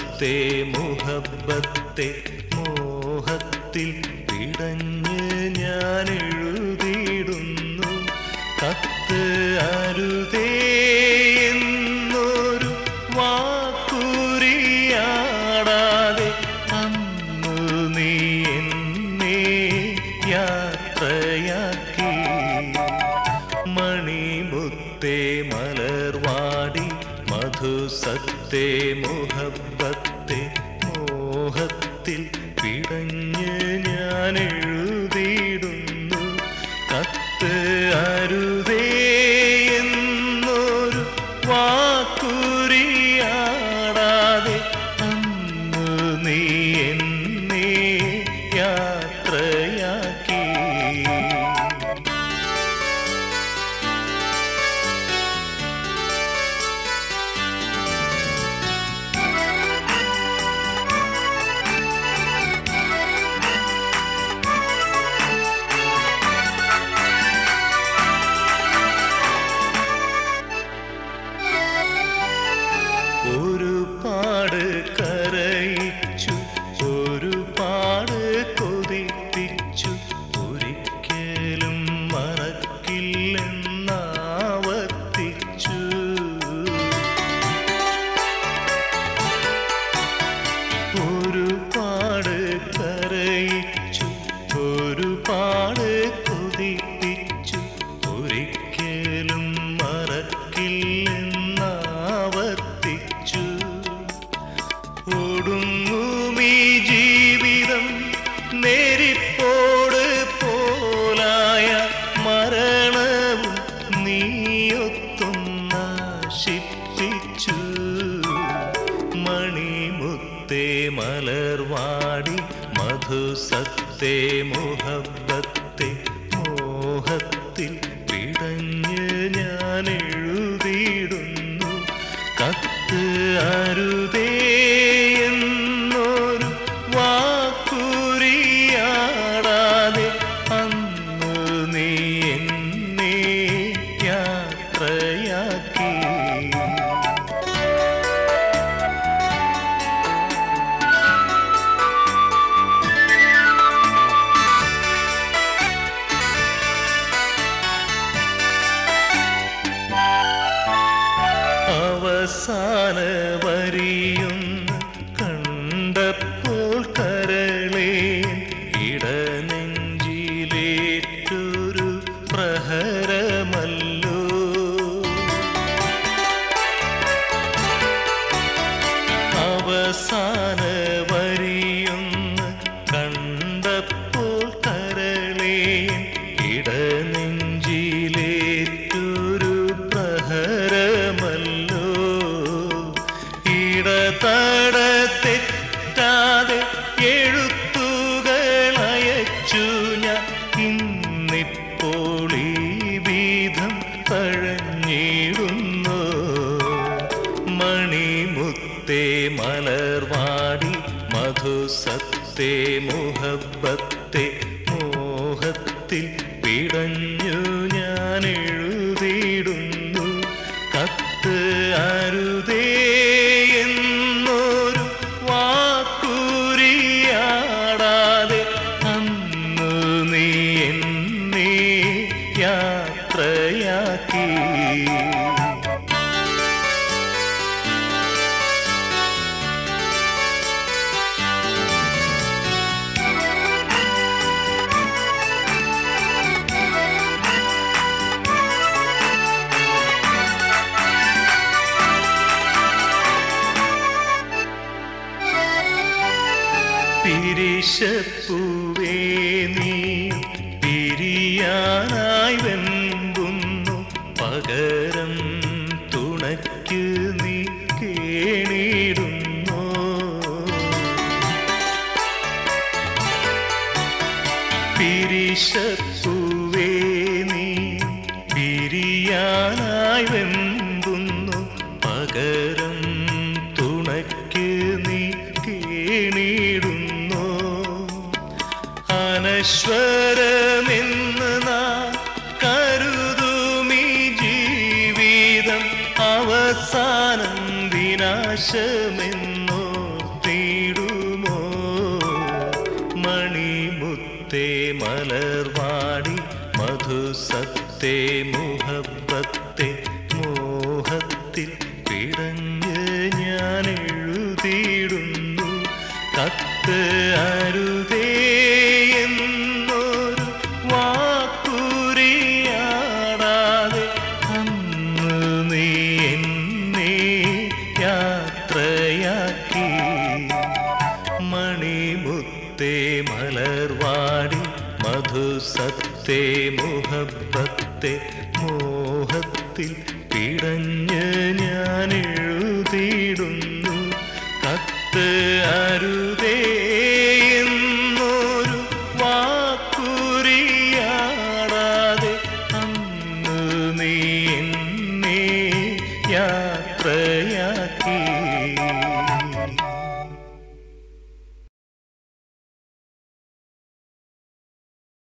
സത്തേ മുഹബത്തെ മോഹത്തിൽ പിടഞ്ഞ് ഞാൻ എഴുതിയിടുന്നു കത്ത് അരുതേ എന്നൊരു വാക്കുരിയാടാതെ അന്നു നീ എന്നെ യാത്രയാക്കി മണിമുത്തേ മലർവാടി മധുസത്തേ മുഹബത്തെ മോഹത്തിൽ പിടഞ്ഞ് ഞാൻ എഴുതിയിടുന്നു കത്ത് അരുതേ എന്നൊരു വാക്കുരിയാടാതെ അന്നു നീ എന്നെ യാത്രയാക്കി ഒരുപാട് കരയിച്ചു ഒരുപാട് കൊതിപ്പിച്ചു ഒരിക്കലും മറക്കില്ലെന്നാവർത്തിച്ചു ഒരുപാട് കരയിച്ചു ഒരുപാട് കൊതിപ്പിച്ചു ഒരിക്കലും മറക്കില്ലെന്നാവർത്തിച്ചു ഒടുങ്ങുമീ ജീവിതം നേരിപ്പോട് പോലായ മരണവും നീയൊത്തുന്നാശിപ്പിച്ചു മണിമുത്തേ മലർവാടി മധുസത്തേ മുഹബത്തെ മോഹത്തിൽ പിടഞ്ഞ് ഞാൻ എഴുതിയിടുന്നു കത്ത് അരുതേ എന്നൊരു വാക്കുരിയാടാതെ അന്നു നീ എന്നെ യാത്രയാക്കി അവസാന വരിയൊന്ന് കണ്ടപ്പോൾ കരളേ ഇടനെഞ്ചിലേറ്റൊരു പ്രഹരമല്ലോ അവസാന വരിയൊന്ന് കണ്ടപ്പോൾ കരളേ ഇടനെഞ്ചിലേറ്റൊരു പ്രഹരമല്ലോ ഇടതട തെറ്റാതെ എഴുത്തുകൾ അയച്ചു ഞാൻ ഇന്നിപ്പോൾ ഈ വിധം തഴഞ്ഞിടുന്നു മണിമുത്തേ മലർവാടി മധുസത്തേ മുഹബത്തെ മോഹത്തിൽ പിടഞ്ഞു ഞാൻ എഴുതിയിടുന്നു കത്ത് അരുതേ എന്നൊരു വാക്കുരിയാടാതെ അന്നു നീ എന്നെ യാത്രയാക്കി പിരിശപ്പൂവേ നീ പിരിയാനായി വെമ്പുന്നു പകരം തുണയ്ക്ക് നീ കേണിടുന്നു പിരിശപ്പൂവേ നീ പിരിയാനായി വെമ്പുന്നു പകരം തുണയ്ക്ക് നീ കേണിടുന്നു അനശ്വരമെന്ന് നാം കരുതുമീ ജീവിതം അവസാനം വിനാശമെന്നോർത്തിടുന്നു മലർവാടി മധുസത്തെ മുഹബത്തെ മോഹത്തിൽ പിടഞ്ഞ് ഞാൻ എഴുതിയിടുന്നു കത്ത് അരുതേ എന്നൊരു വാക്കുരിയാടാതെ അന്ന് നീ എന്നെ യാത്രയാക്കി മണിമുത്തേ മലർവാടി മധുസത്തെ മുഹബത്തെ മോഹത്തിൽ പിടഞ്ഞ് ഞാൻ എഴുതിയിടുന്നു കത്ത് അരുതേ എന്നൊരു വാക്കുരിയാടാതെ അന്ന് നീ എന്നെ യാ